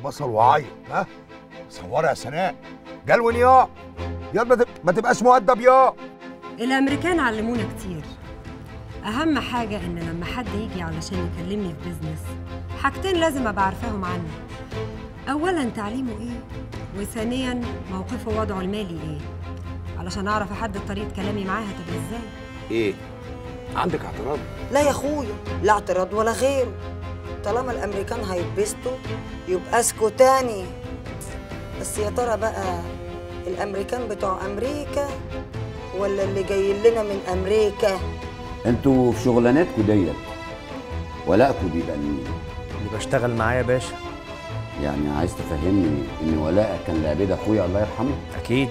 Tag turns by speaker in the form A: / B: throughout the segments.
A: بصل وعيط ها صورها يا سناء جلون يا يا ما تب- ما تبقاش مؤدب يا
B: الامريكان علمونا كتير اهم حاجه ان لما حد يجي علشان يكلمني في بيزنس حاجتين لازم ابقى عارفاهم عنه اولا تعليمه ايه وثانيا موقفه ووضعه المالي ايه علشان اعرف احدد طريقه كلامي معاه هتبقى ازاي
A: ايه عندك اعتراض
C: لا يا اخويا لا اعتراض ولا غيره طالما الامريكان هيتبسطوا يبقى اسكوا تاني بس يا ترى بقى الامريكان بتوع امريكا ولا اللي جايين لنا من امريكا
D: انتوا في شغلانتكم ديت ولاءكم بيبقى لمين؟
E: اللي بشتغل معاه يا باشا
D: يعني عايز تفهمني ان ولاءك كان لعبيد اخويا الله يرحمه؟
E: اكيد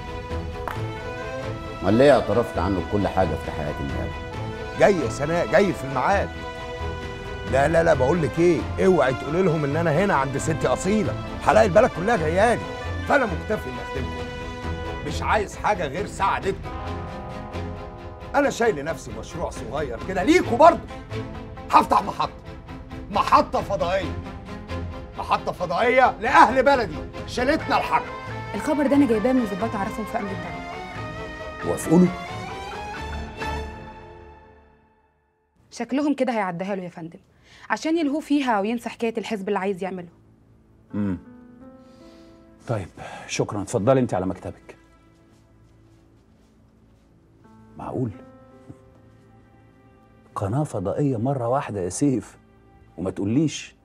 D: امال ليه اعترفت عنه بكل حاجه في حياه النهايه؟
A: جاي يا سناء جاي في الميعاد لا لا لا بقول لك ايه اوعي تقولي لهم ان انا هنا عند ستي اصيله هلاقي البلد كلها جايالي فانا مكتفي اني اخدمكم مش عايز حاجه غير سعادتكم انا شايل لنفسي مشروع صغير كده ليكوا برضه هفتح محطه محطه فضائيه محطه فضائيه لاهل بلدي شالتنا الحرب
F: الخبر ده انا جايباه من ظباط اعرفهم في امن الدوله
D: وافقوا له؟
F: شكلهم كده هيعديها له يا فندم عشان يلهوه فيها وينسى حكايه الحزب اللي عايز يعمله
G: امم طيب شكرا اتفضلي انت على مكتبك معقول قناة فضائية مرة واحدة يا سيف وما تقوليش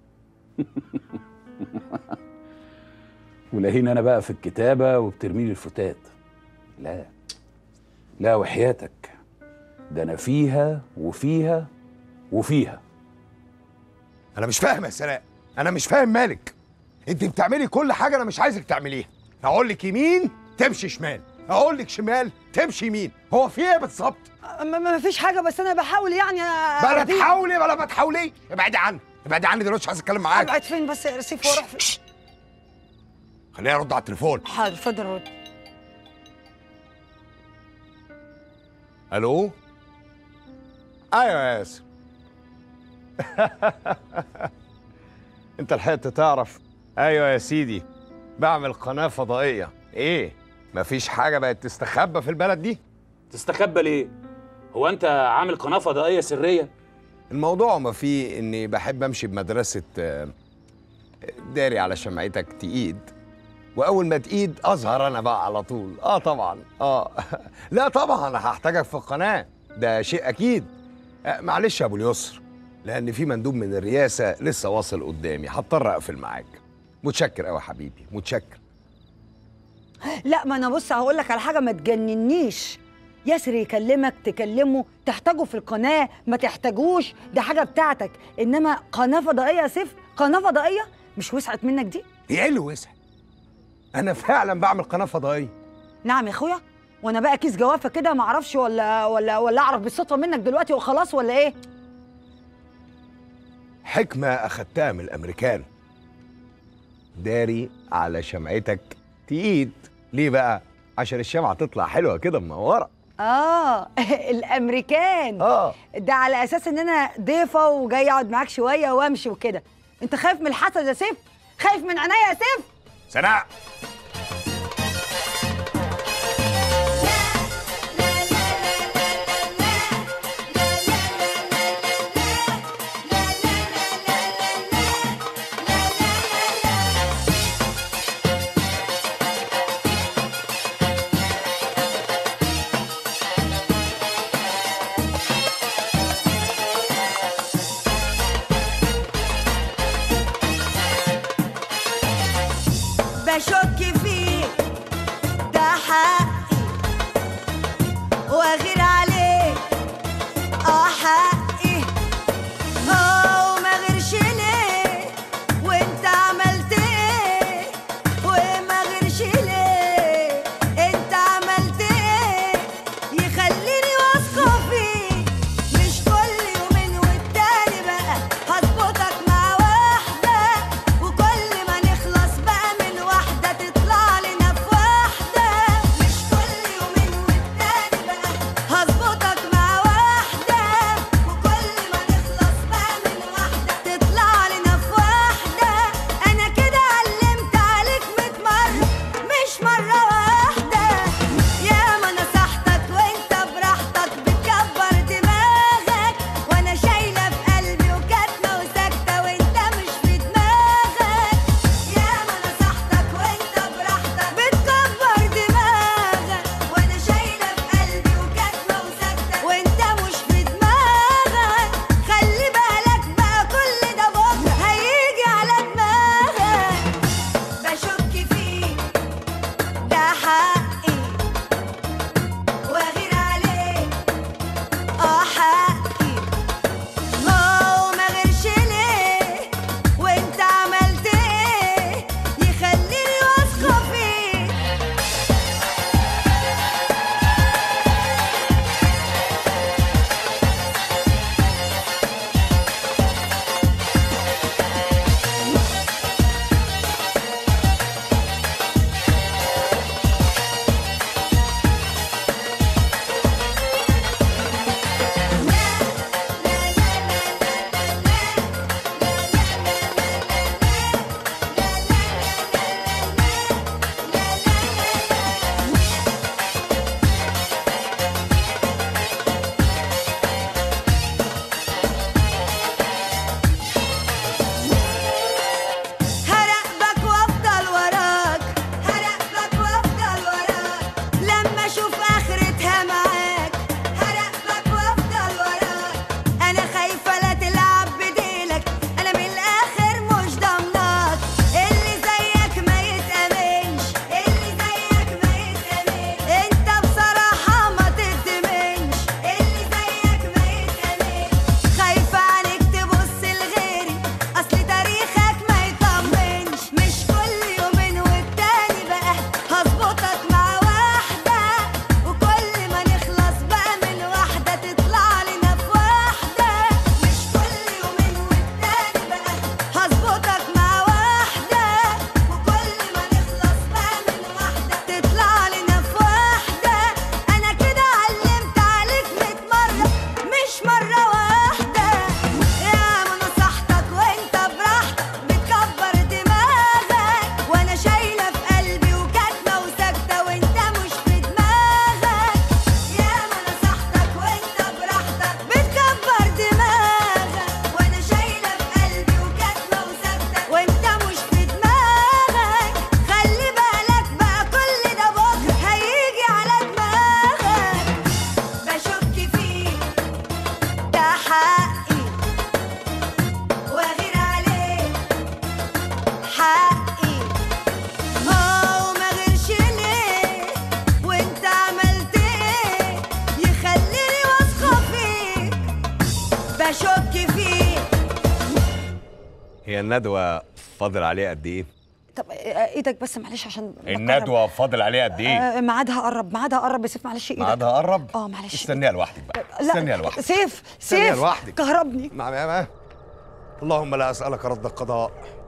G: ولاهين انا بقى في الكتابة وبترميلي الفتات لا لا وحياتك ده انا فيها وفيها وفيها
A: انا مش فاهم يا سناء انا مش فاهم مالك انت بتعملي كل حاجه انا مش عايزك تعمليها اقول لك يمين تمشي شمال اقول لك شمال تمشي يمين هو في ايه بالظبط
C: ما, ما فيش حاجه بس انا بحاول يعني
A: بلا
C: أرضيك.
A: تحاولي ولا ما تحاوليش ابعدي عني ابعدي عني دلوقتي مش عايز اتكلم معاك
C: ابعد فين بس يا رصيف واروح فين
A: خليني ارد على التليفون
C: حاضر اتفضل رد
A: الو ايوه يا ياسر انت لحقت تعرف ايوه يا سيدي بعمل قناه فضائيه ايه مفيش حاجه بقت تستخبى في البلد دي
G: تستخبى ليه؟ هو انت عامل قناة فضائية سرية؟
A: الموضوع ما فيه اني بحب امشي بمدرسه آه، داري على شمعتك تقيد واول ما تقيد اظهر انا بقى على طول اه طبعا اه لا طبعا انا هحتاجك في القناه ده شيء اكيد آه معلش يا ابو اليسر لان في مندوب من الرئاسه لسه واصل قدامي هضطر اقفل معاك متشكر قوي حبيبي متشكر
C: لا ما انا بص هقول لك على حاجه ما تجننيش ياسر يكلمك تكلمه تحتاجه في القناه ما تحتاجوش ده حاجه بتاعتك انما قناه فضائيه يا سيف قناه فضائيه مش وسعت منك دي
A: ايه اللي وسع انا فعلا بعمل قناه فضائيه
C: نعم يا اخويا وانا بقى كيس جوافه كده ما اعرفش ولا ولا ولا اعرف بالصدفه منك دلوقتي وخلاص ولا ايه
A: حكمة أخدتها من الأمريكان داري على شمعتك تقيد ليه بقى؟ عشان الشمعة تطلع حلوة كده منورة
C: اه الامريكان
A: اه
C: ده على اساس ان انا ضيفه وجاي اقعد معاك شويه وامشي وكده انت خايف من الحسد يا سيف خايف من عينيا يا سيف
A: سناء
C: بشك فيك ده حقي واغير عليك اه حقي اه وما غيرش ليه وانت عملت ايه وما غيرش ليه انت عملت ايه يخليني واثقه فيك مش كل يومين والتاني بقى هظبطك مع واحده وكل ما نخلص بقى من واحده تطلع
H: هي الندوة فاضل عليها قد إيه؟
C: طب آه، ايدك بس معلش عشان بكرر.
H: الندوة فاضل عليها قد إيه؟
C: آه، ميعادها قرب ميعادها قرب يا سيف معلش ايدك
H: ميعادها قرب؟
C: اه معلش
H: استنيها لوحدك بقى استنيها لوحدك
C: سيف
A: استنيها
C: سيف
A: لوحدك.
C: كهربني
A: نعم يا ما اللهم لا اسالك رد القضاء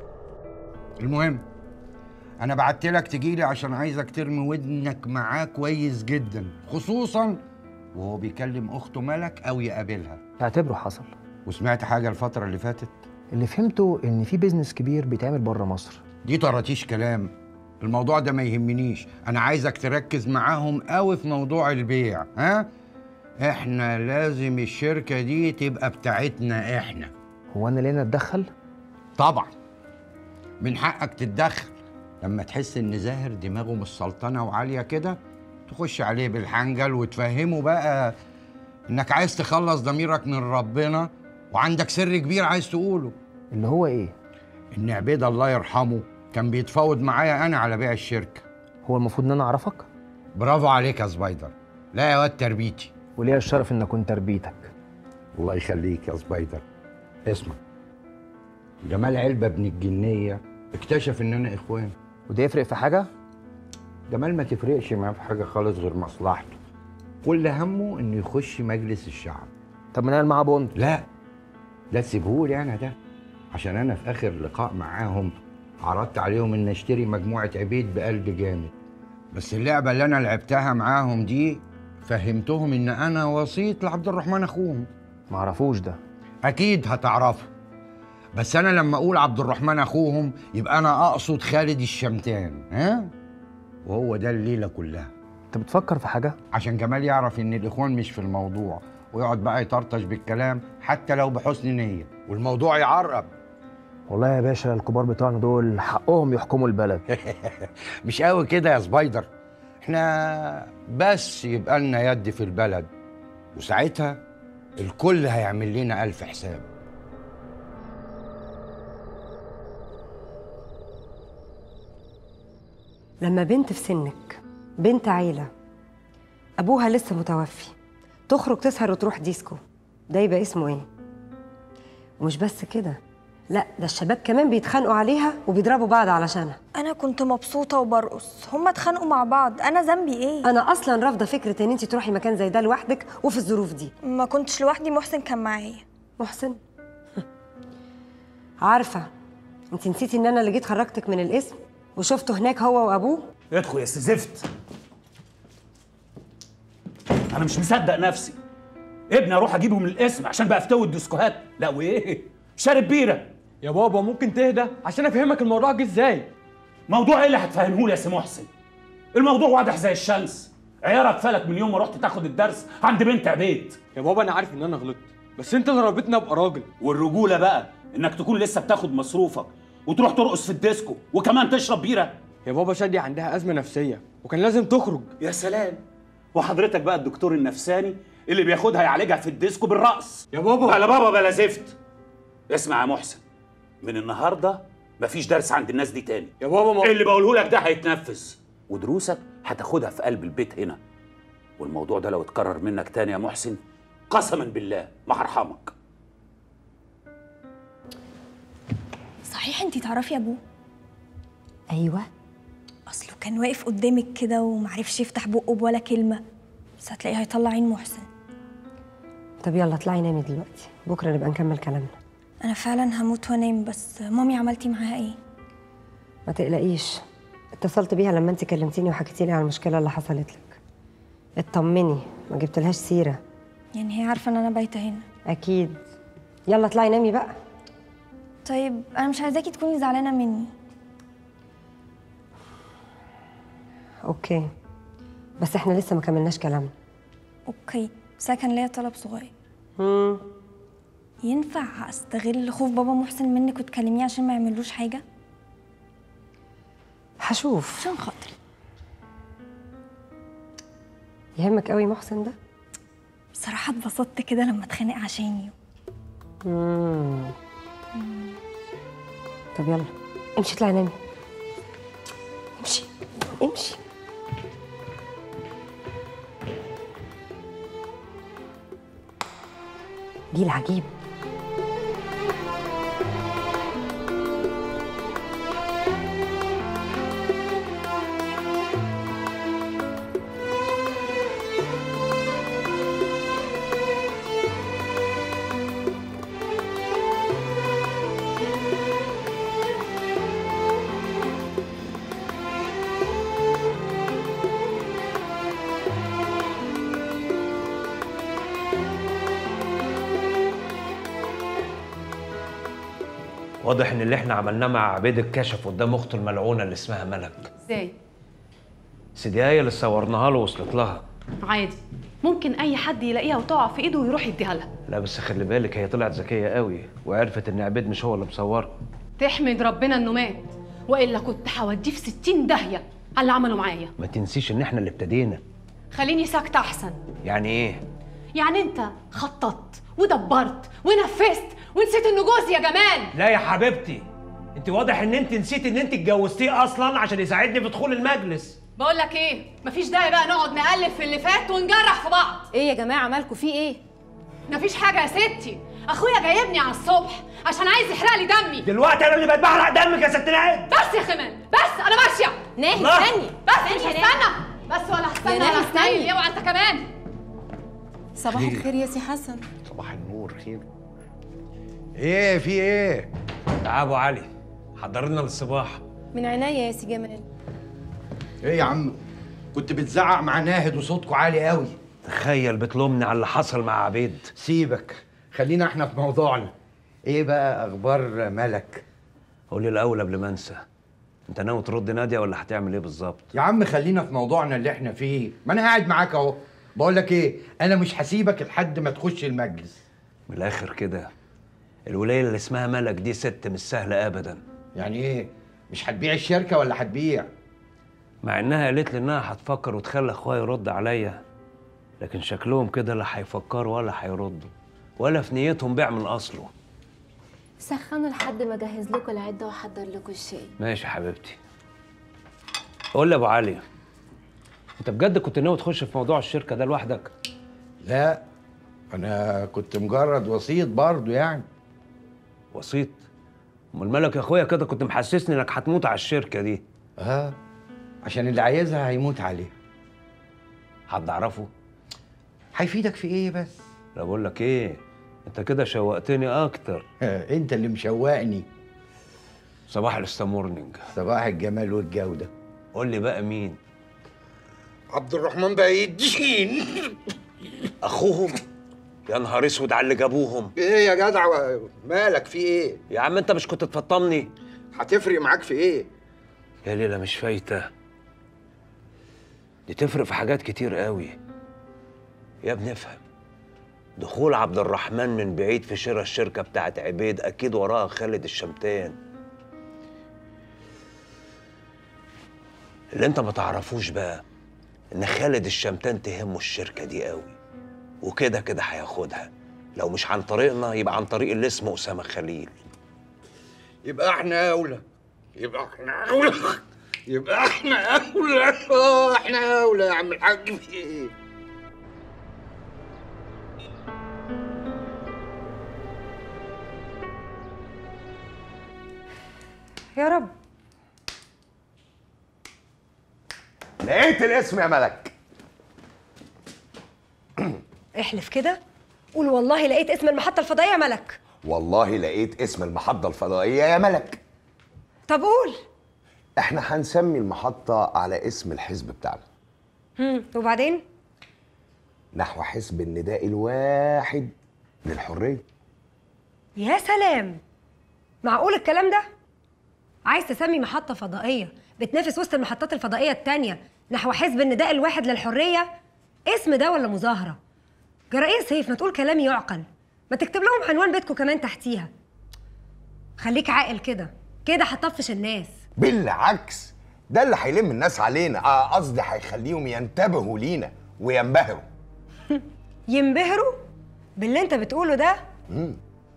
I: المهم انا بعت لك تجيلي عشان عايزك ترمي ودنك معاه كويس جدا خصوصا وهو بيكلم اخته ملك او يقابلها
E: اعتبره حصل
I: وسمعت حاجه الفتره اللي فاتت
E: اللي فهمته ان في بيزنس كبير بيتعمل بره مصر
I: دي طرطيش كلام الموضوع ده ما يهمنيش انا عايزك تركز معاهم قوي في موضوع البيع ها احنا لازم الشركه دي تبقى بتاعتنا احنا
E: هو انا ليه اتدخل
I: طبعا من حقك تتدخل لما تحس ان زاهر دماغه مش سلطنه وعاليه كده تخش عليه بالحنجل وتفهمه بقى انك عايز تخلص ضميرك من ربنا وعندك سر كبير عايز تقوله
E: اللي هو ايه
I: ان عبيد الله يرحمه كان بيتفاوض معايا انا على بيع الشركه
E: هو المفروض ان انا اعرفك
I: برافو عليك يا سبايدر لا يا واد تربيتي
E: وليا الشرف ان اكون تربيتك
I: الله يخليك يا سبايدر اسمع جمال علبة ابن الجنية اكتشف اننا اخوان
E: وده يفرق في حاجه
I: جمال ما تفرقش معاه في حاجة خالص غير مصلحته كل همه انه يخش مجلس الشعب
E: طب ما نعمل معاه بوند
I: لا لا تسيبهولي انا ده عشان انا في اخر لقاء معاهم عرضت عليهم ان اشتري مجموعة عبيد بقلب جامد بس اللعبة اللي انا لعبتها معاهم دي فهمتهم ان انا وسيط لعبد الرحمن اخوهم
E: معرفوش ده
I: اكيد هتعرفه بس انا لما اقول عبد الرحمن اخوهم يبقى انا اقصد خالد الشمتان ها وهو ده الليله كلها
E: انت بتفكر في حاجه
I: عشان جمال يعرف ان الاخوان مش في الموضوع ويقعد بقى يطرطش بالكلام حتى لو بحسن نيه والموضوع يعرب
E: والله يا باشا الكبار بتوعنا دول حقهم يحكموا البلد
I: مش قوي كده يا سبايدر احنا بس يبقى لنا يد في البلد وساعتها الكل هيعمل لنا ألف حساب
B: لما بنت في سنك بنت عيلة أبوها لسه متوفي تخرج تسهر وتروح ديسكو ده يبقى اسمه إيه؟ ومش بس كده لا ده الشباب كمان بيتخانقوا عليها وبيضربوا بعض علشانها
J: انا كنت مبسوطه وبرقص هما اتخانقوا مع بعض انا ذنبي ايه
B: أنا أصلا رافضة فكرة إن أنت تروحي مكان زي ده لوحدك وفي الظروف دي
J: ما كنتش لوحدي محسن كان معايا
B: محسن عارفة أنت نسيتي إن أنا اللي جيت خرجتك من الاسم وشفته هناك هو وأبوه
G: ادخل يا زفت انا مش مصدق نفسي ابني اروح اجيبه من الاسم عشان بقى افتوي الديسكوهات لا وايه شارب بيره
K: يا بابا ممكن تهدى عشان افهمك الموضوع جه ازاي
G: موضوع ايه اللي هتفهمه لي يا سي محسن الموضوع واضح زي الشمس عيارك فلك من يوم ما رحت تاخد الدرس عند بنت عبيد
K: يا بابا انا عارف ان انا غلطت بس انت اللي ربيتني ابقى راجل
G: والرجوله بقى انك تكون لسه بتاخد مصروفك وتروح ترقص في الديسكو وكمان تشرب بيره
K: يا بابا شادي عندها ازمه نفسيه وكان لازم تخرج
G: يا سلام وحضرتك بقى الدكتور النفساني اللي بياخدها يعالجها في الديسكو بالرقص
K: يا بابا
G: بلا بابا بلا زفت اسمع يا محسن من النهارده مفيش درس عند الناس دي تاني
K: يا بابا ما...
G: اللي بقوله لك ده هيتنفذ ودروسك هتاخدها في قلب البيت هنا والموضوع ده لو اتكرر منك تاني يا محسن قسما بالله ما هرحمك
J: صحيح انتي تعرفي ابوه
B: أيوة
J: اصله كان واقف قدامك كده ومعرفش يفتح بقه بولا كلمه بس هتلاقيه هيطلع عين محسن
B: طب يلا اطلعي نامي دلوقتي بكرة نبقى نكمل كلامنا
J: انا فعلا هموت وانام بس مامي عملتي معاها ايه
B: ما تقلقيش اتصلت بيها لما انت كلمتيني وحكيتي لي على المشكلة اللي حصلت لك اطمني ما جبتلهاش سيرة
J: يعني هي عارفه ان انا بايته هنا
B: أكيد يلا اطلعي نامي بقى
J: طيب انا مش عايزاكي تكوني زعلانه مني
B: أوكي بس احنا لسه ما كملناش كلامنا
J: اوكي بس أنا كان ليا طلب صغير
B: مم.
J: ينفع استغل خوف بابا محسن منك وتكلميه عشان ما يعملوش حاجه
B: هشوف
J: عشان خاطري
B: يهمك قوي محسن ده
J: بصراحه اتبسطت كده لما اتخانق عشاني
B: مم. طب يلا امشي اطلعي نامي امشي امشي جيل عجيب
L: واضح ان اللي احنا عملناه مع عبيد اتكشف قدام اخته الملعونه اللي اسمها ملك
M: ازاي
L: سيدي هي اللي صورناها له وصلت لها
M: عادي ممكن اي حد يلاقيها وتقع في ايده ويروح يديها لها
L: لا بس خلي بالك هي طلعت ذكيه قوي وعرفت ان عبيد مش هو اللي مصورها
M: تحمد ربنا انه مات والا كنت هوديه في 60 داهيه على اللي عمله معايا
L: ما تنسيش ان احنا اللي ابتدينا
M: خليني ساكته احسن
L: يعني ايه
M: يعني انت خططت ودبرت ونفذت ونسيت انه جوزي يا جمال
L: لا يا حبيبتي انت واضح ان انت نسيت ان انت اتجوزتيه اصلا عشان يساعدني في دخول المجلس
M: بقول لك ايه مفيش داعي بقى نقعد نقلب في اللي فات ونجرح في بعض
N: ايه يا جماعه مالكوا في ايه
M: مفيش حاجه يا ستي اخويا جايبني على الصبح عشان عايز يحرق لي دمي
L: دلوقتي انا اللي بقيت بحرق دمك يا ست نهاد
M: بس يا خمان بس انا ماشيه
N: ناهي
L: الله.
N: استني
M: بس مش
N: استني يا
M: هستنى بس ولا هستنى
N: يا ناهي
M: ولا
N: استني.
M: هستنى اوعى انت كمان
N: صباح
I: خير.
N: الخير يا سي حسن
I: صباح النور خير ايه في ايه
L: تعال ابو علي حضر لنا للصباح
N: من عينيا يا سي جمال
I: ايه يا عم كنت بتزعق مع ناهد وصوتكوا عالي قوي
L: تخيل بتلومني على اللي حصل مع عبيد
I: سيبك خلينا احنا في موضوعنا ايه بقى اخبار ملك
L: قولي الاول قبل ما انسى انت ناوي ترد ناديه ولا هتعمل ايه بالظبط
I: يا عم خلينا في موضوعنا اللي احنا فيه ما انا قاعد معاك اهو بقول لك ايه انا مش هسيبك لحد ما تخش المجلس
L: من الاخر كده الولايه اللي اسمها ملك دي ست مش سهله ابدا
I: يعني ايه مش هتبيع الشركه ولا هتبيع
L: مع انها قالت لي انها هتفكر وتخلي اخويا يرد عليا لكن شكلهم كده لا هيفكروا ولا هيردوا ولا في نيتهم بيع من اصله
N: سخنوا لحد ما اجهز لكم العده واحضر لكم الشاي
L: ماشي يا حبيبتي قول لي يا ابو علي انت بجد كنت ناوي تخش في موضوع الشركه ده لوحدك
I: لا انا كنت مجرد وسيط برضه يعني
L: وسيط امال مالك يا اخويا كده كنت محسسني انك هتموت على الشركه دي
I: اه عشان اللي عايزها هيموت عليها
L: حد اعرفه
I: هيفيدك في ايه بس
L: لا بقول لك ايه انت كده شوقتني اكتر
I: انت اللي مشوقني
L: صباح الاستامورنينج
I: صباح الجمال والجوده
L: قول لي بقى مين
I: عبد الرحمن بعيد الدين
L: اخوهم يا نهار اسود على اللي جابوهم
I: ايه يا جدع مالك في ايه
L: يا عم انت مش كنت تفطمني
I: هتفرق معاك في ايه
L: يا ليلى مش فايته دي تفرق في حاجات كتير قوي يا ابني افهم دخول عبد الرحمن من بعيد في شراء الشركه بتاعت عبيد اكيد وراها خالد الشمتان اللي انت ما تعرفوش بقى ان خالد الشمتان تهمه الشركه دي قوي وكده كده هياخدها لو مش عن طريقنا يبقى عن طريق اللي اسمه اسامه خليل
I: يبقى احنا اولى يبقى احنا اولى يبقى احنا اولى اه احنا اولى يا عم الحاج في ايه
B: يا رب
A: لقيت الاسم يا ملك
B: احلف كده قول والله لقيت اسم المحطة الفضائية يا ملك
A: والله لقيت اسم المحطة الفضائية يا ملك
B: طب قول
A: احنا هنسمي المحطة على اسم الحزب بتاعنا
B: هم وبعدين
A: نحو حزب النداء الواحد للحرية
B: يا سلام معقول الكلام ده عايز تسمي محطة فضائية بتنافس وسط المحطات الفضائية التانية نحو حزب النداء الواحد للحرية اسم ده ولا مظاهرة جرائير سيف ما تقول كلام يعقل ما تكتب لهم عنوان بيتكم كمان تحتيها خليك عاقل كده كده هتطفش الناس
A: بالعكس ده اللي هيلم الناس علينا آه، قصدي هيخليهم ينتبهوا لينا وينبهروا
B: ينبهروا باللي انت بتقوله ده
A: مم.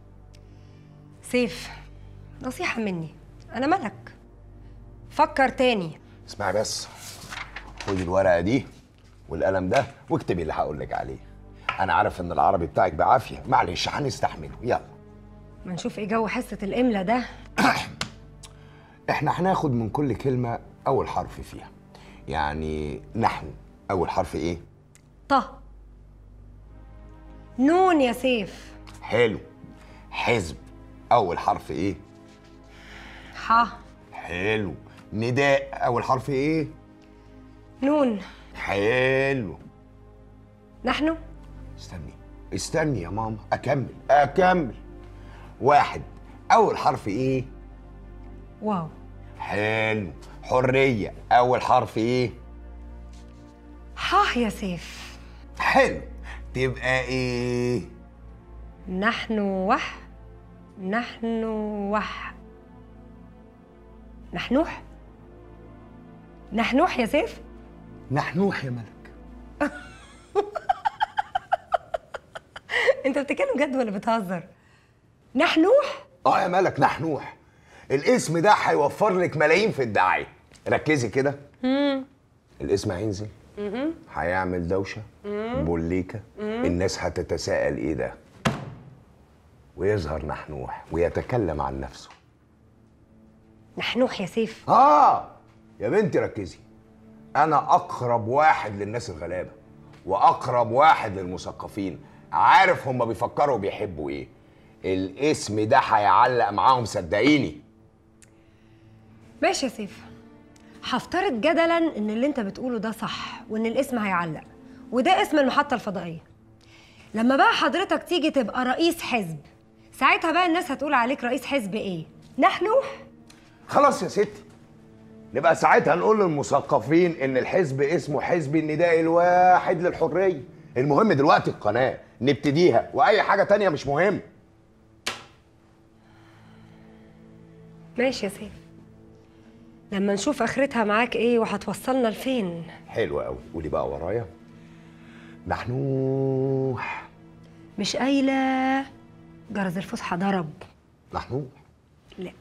B: سيف نصيحة مني أنا ملك فكر تاني
A: اسمعي بس خدي الورقة دي والقلم ده واكتبي اللي هقول لك عليه أنا عارف إن العربي بتاعك بعافية معلش هنستحمله يلا
B: ما نشوف ايه جو حصة الإملة ده
A: احنا هناخد من كل كلمة أول حرف فيها يعني نحو أول حرف إيه؟
B: طه نون يا سيف
A: حلو حزب أول حرف إيه؟
B: ح
A: حلو نداء أول حرف إيه؟
B: نون
A: حلو
B: نحن
A: استني استني يا ماما أكمل أكمل واحد اول حرف ايه
B: واو
A: حلو حريه اول حرف ايه
B: حاه يا سيف
A: حلو تبقى ايه
B: نحن وح نحن وح نحنوح نحنوح يا سيف
A: نحنوح يا ملك
B: انت بتتكلم جد ولا بتهزر نحنوح
A: اه يا ملك نحنوح الاسم ده هيوفر لك ملايين في الدعايه ركزي كده
B: امم
A: الاسم هينزل هيعمل دوشه بوليكه الناس هتتساءل ايه ده ويظهر نحنوح ويتكلم عن نفسه
B: نحنوح يا سيف
A: اه يا بنتي ركزي انا اقرب واحد للناس الغلابه واقرب واحد للمثقفين عارف هم بيفكروا وبيحبوا ايه الاسم ده هيعلق معاهم صدقيني
B: ماشي يا سيف هفترض جدلا ان اللي انت بتقوله ده صح وان الاسم هيعلق وده اسم المحطه الفضائيه لما بقى حضرتك تيجي تبقى رئيس حزب ساعتها بقى الناس هتقول عليك رئيس حزب ايه نحنوح
A: خلاص يا ستي نبقى ساعتها نقول للمثقفين ان الحزب اسمه حزب النداء الواحد للحريه المهم دلوقتي القناه نبتديها واي حاجه تانية مش مهم
B: ماشي يا سيف لما نشوف اخرتها معاك ايه وهتوصلنا لفين
A: حلو قوي قولي بقى ورايا نحنوح
B: مش قايله جرس الفسحه ضرب
A: نحنوح
B: لا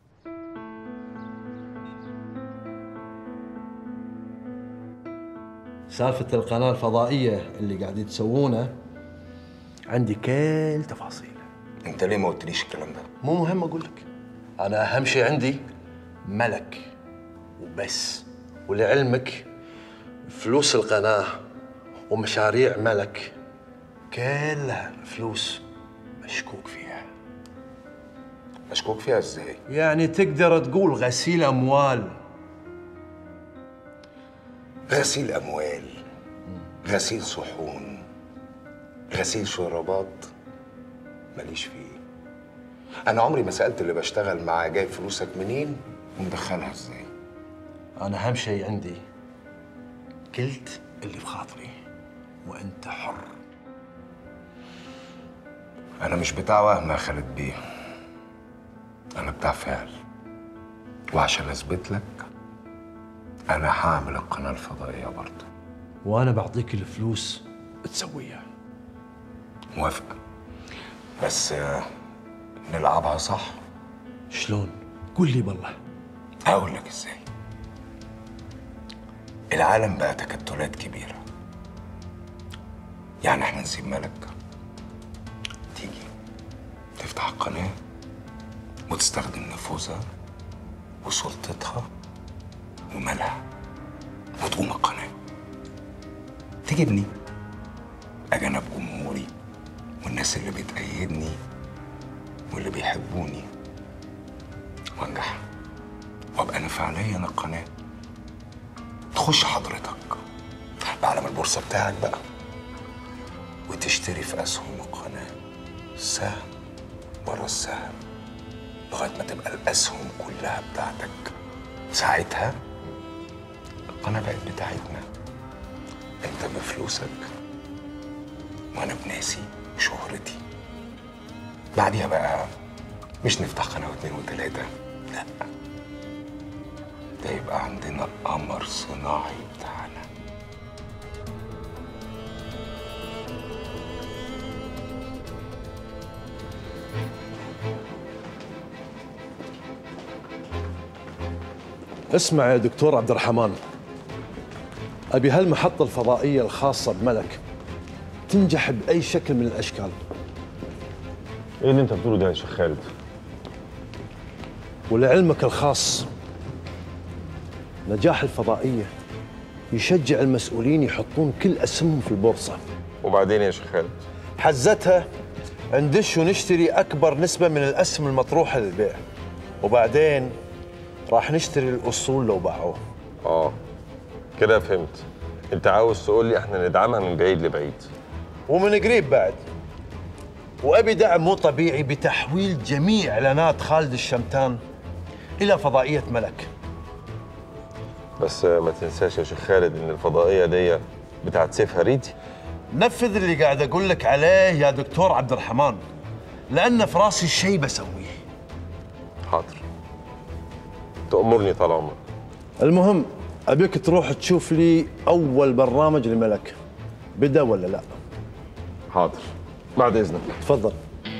O: سالفة القناة الفضائية اللي قاعدين تسوونه عندي كل تفاصيل
A: انت ليه ما قلتليش الكلام ده
O: مو مهم اقول لك انا اهم شيء عندي ملك وبس ولعلمك فلوس القناة ومشاريع ملك كلها فلوس مشكوك فيها
A: مشكوك فيها ازاي
O: يعني تقدر تقول غسيل اموال
A: غسيل اموال غسيل صحون غسيل شرابات ماليش فيه انا عمري ما سالت اللي بشتغل معاه جايب فلوسك منين ومدخلها ازاي
O: انا اهم شيء عندي قلت اللي في خاطري وانت حر
A: انا مش بتاع وهم يا خالد بيه انا بتاع فعل وعشان اثبت لك انا هعمل القناه الفضائيه برضه
O: وانا بعطيك الفلوس تسويها
A: موافق بس آه، نلعبها صح
O: شلون قول لي بالله
A: هقول لك ازاي العالم بقى تكتلات كبيرة يعني احنا نسيب ملك تيجي تفتح القناة وتستخدم نفوذها وسلطتها ومالها وتقوم القناة تجيبني أجنب جمهوري والناس اللي بتأيدني واللي بيحبوني وانجح وابقى انا فعليا القناه تخش حضرتك بعلم البورصه بتاعك بقى وتشتري في اسهم القناه سهم ورا السهم لغايه ما تبقى الاسهم كلها بتاعتك ساعتها القناه بقت بتاعتنا انت بفلوسك وانا بناسي وشهرتي بعديها بقى مش نفتح قناه واثنين وثلاثه لا ده يبقى عندنا قمر صناعي بتاعنا
O: اسمع يا دكتور عبد الرحمن ابي هالمحطة الفضائية الخاصة بملك تنجح بأي شكل من الأشكال
P: ايه اللي انت بتقوله ده يا شيخ خالد؟
O: ولعلمك الخاص نجاح الفضائية يشجع المسؤولين يحطون كل أسهمهم في البورصة
P: وبعدين يا شيخ خالد؟
O: حزتها ندش ونشتري أكبر نسبة من الأسهم المطروحة للبيع وبعدين راح نشتري الأصول لو باعوه
P: اه كده فهمت انت عاوز تقول لي احنا ندعمها من بعيد لبعيد
O: ومن قريب بعد وأبي دعم مو طبيعي بتحويل جميع إعلانات خالد الشمتان إلى فضائية ملك
P: بس ما تنساش يا شيخ خالد ان الفضائيه دي بتاعت سيف هريدي
O: نفذ اللي قاعد أقول لك عليه يا دكتور عبد الرحمن لأن في راسي الشيء بسويه
P: حاضر تأمرني طال عمرك
O: المهم أبيك تروح تشوف لي أول برنامج لملك بدأ ولا لا
P: حاضر بعد إذنك
O: تفضل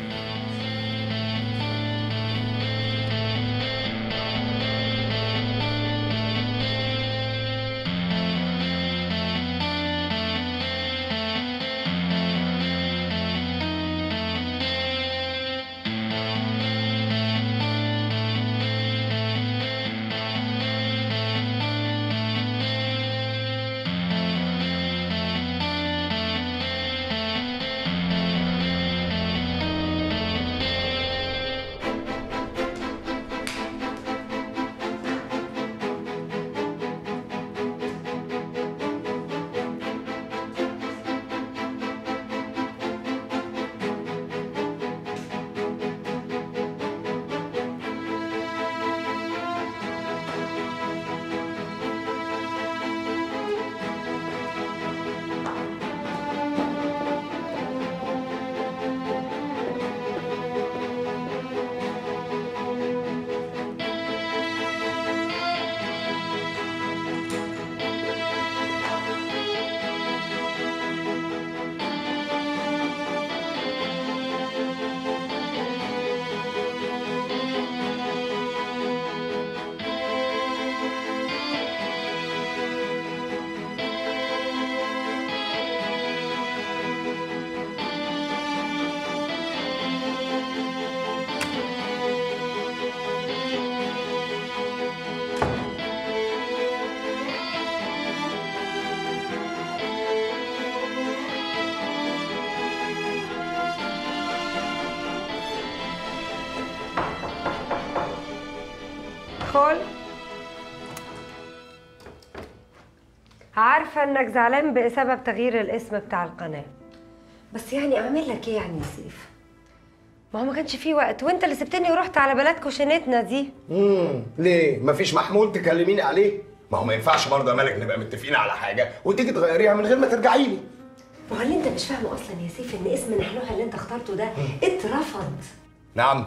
B: ادخل عارفة انك زعلان بسبب تغيير الاسم بتاع القناة بس يعني اعمل لك ايه يعني يا سيف ما هو ما كانش فيه وقت وانت اللي سبتني ورحت على بلد كوشنتنا دي
A: امم ليه مفيش محمول تكلميني عليه ما هو ما ينفعش برضه يا ملك نبقى متفقين على حاجه وتيجي تغيريها من غير ما ترجعي لي
B: ما هو اللي انت مش فاهمه اصلا يا سيف ان اسم نحلوها اللي انت اخترته ده اترفض
A: نعم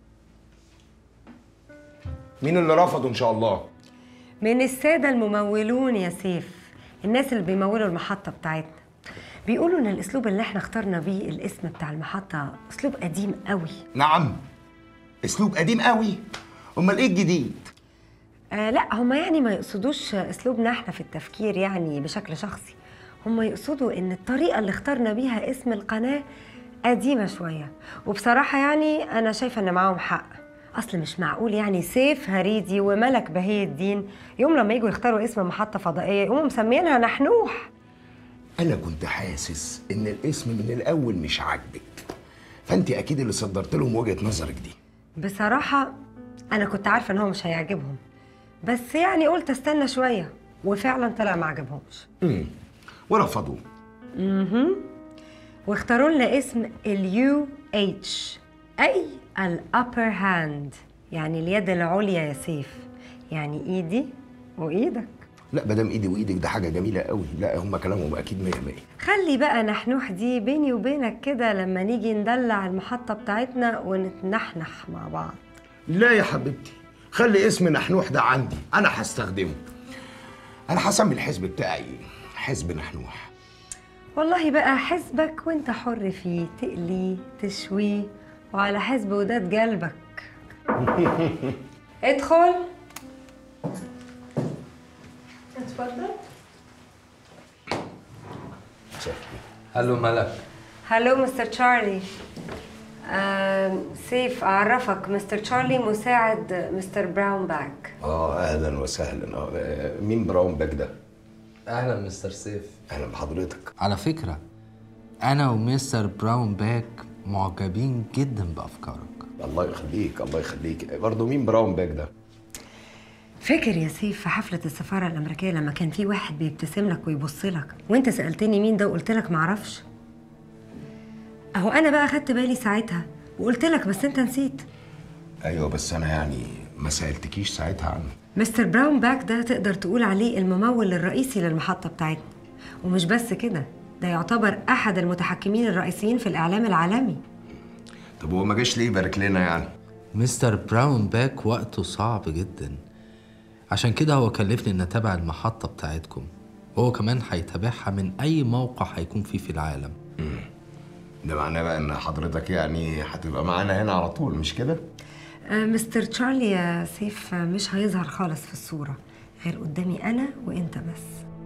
A: مين اللي رفضه ان شاء الله
B: من السادة الممولون يا سيف الناس اللي بيمولوا المحطة بتاعتنا بيقولوا ان الاسلوب اللي احنا اخترنا بيه الاسم بتاع المحطة اسلوب قديم قوي
A: نعم اسلوب قديم قوي امال ايه الجديد
B: آه لا هما يعني ما يقصدوش اسلوبنا احنا في التفكير يعني بشكل شخصي هما يقصدوا ان الطريقة اللي اخترنا بيها اسم القناة قديمة شوية وبصراحة يعني انا شايفة ان معاهم حق اصل مش معقول يعني سيف هريدي وملك بهي الدين يوم لما يجوا يختاروا اسم محطة فضائية يقوموا مسمينها نحنوح
A: انا كنت حاسس ان الاسم من الاول مش عاجبك فانت اكيد اللي صدرت لهم وجهه نظرك دي
B: بصراحة أنا كنت عارفة إن هو مش هيعجبهم بس يعني قلت استنى شوية وفعلا طلع ما عجبهمش
A: امم ورفضوا
B: اها واختاروا لنا اسم اليو اتش أي الأبر هاند يعني اليد العليا يا سيف يعني إيدي وإيدك
A: لا مدام ايدي وايدك ده حاجه جميله قوي لا هم كلامهم اكيد 100 100
B: خلي بقى نحنوح دي بيني وبينك كده لما نيجي ندلع المحطة بتاعتنا ونتنحنح مع بعض
A: لا يا حبيبتي خلي اسم نحنوح ده عندي انا هستخدمه انا هسمي الحزب بتاعي حزب نحنوح
B: والله بقى حزبك وانت حر فيه تقليه تشويه وعلى حزب وداد قلبك ادخل اتفضل
Q: هلو ملك
B: هلو مستر تشارلي آم، سيف اعرفك مستر تشارلي مساعد مستر براون باك
A: اه اهلا وسهلا اه مين براون باك ده
Q: اهلا مستر سيف
A: اهلا بحضرتك
Q: على فكرة أنا ومستر براون باك معجبين جدا بأفكارك
A: الله يخليك الله يخليك برضه مين براون باك ده
B: فاكر يا سيف في حفلة السفارة الأمريكية لما كان في واحد بيبتسم لك ويبص لك وأنت سألتني مين ده وقلت لك معرفش اهو انا بقى خدت بالي ساعتها وقلت لك بس انت نسيت
A: ايوه بس انا يعني ما سالتكيش ساعتها عنه
B: مستر براون باك ده تقدر تقول عليه الممول الرئيسي للمحطة بتاعتنا ومش بس كده ده يعتبر أحد المتحكمين الرئيسيين في الإعلام العالمي
A: طب هو ما جاش ليه يبارك لنا يعني
Q: مستر براون باك وقته صعب جدا عشان كده هو كلفني ان اتابع المحطة بتاعتكم وهو كمان هيتابعها من اي موقع هيكون فيه في العالم
A: ده معناه بقى ان حضرتك يعني هتبقى معانا هنا على طول مش كده
B: آه، مستر تشارلي يا سيف آه، مش هيظهر خالص في الصورة غير قدامي أنا وأنت بس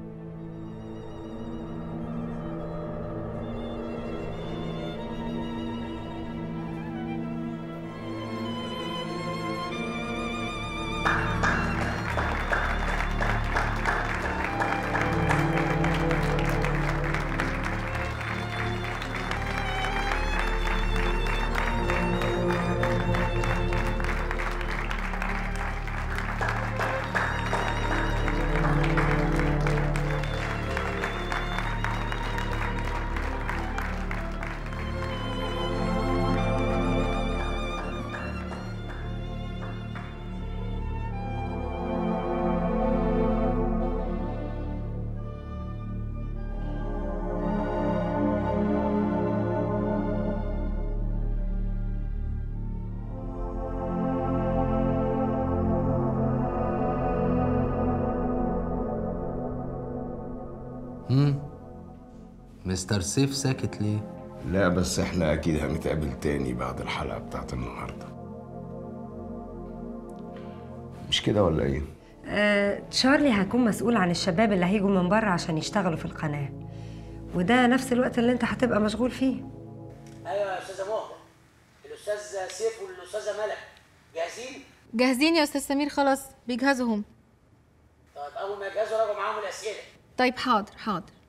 Q: امم مستر سيف ساكت ليه
A: لا بس احنا اكيد هنتقابل تاني بعد الحلقه بتاعت النهارده مش كده ولا ايه
B: آه، تشارلي هيكون مسؤول عن الشباب اللي هيجوا من بره عشان يشتغلوا في القناة وده نفس الوقت اللي انت هتبقى مشغول فيه
R: ايوه يا استاذه مهجه الاستاذ سيف والاستاذه ملك جاهزين
S: جاهزين يا استاذ سمير خلاص بيجهزوا هم
R: طيب اول ما يجهزوا راجعوا معاهم الاسئله
S: طيب حاضر حاضر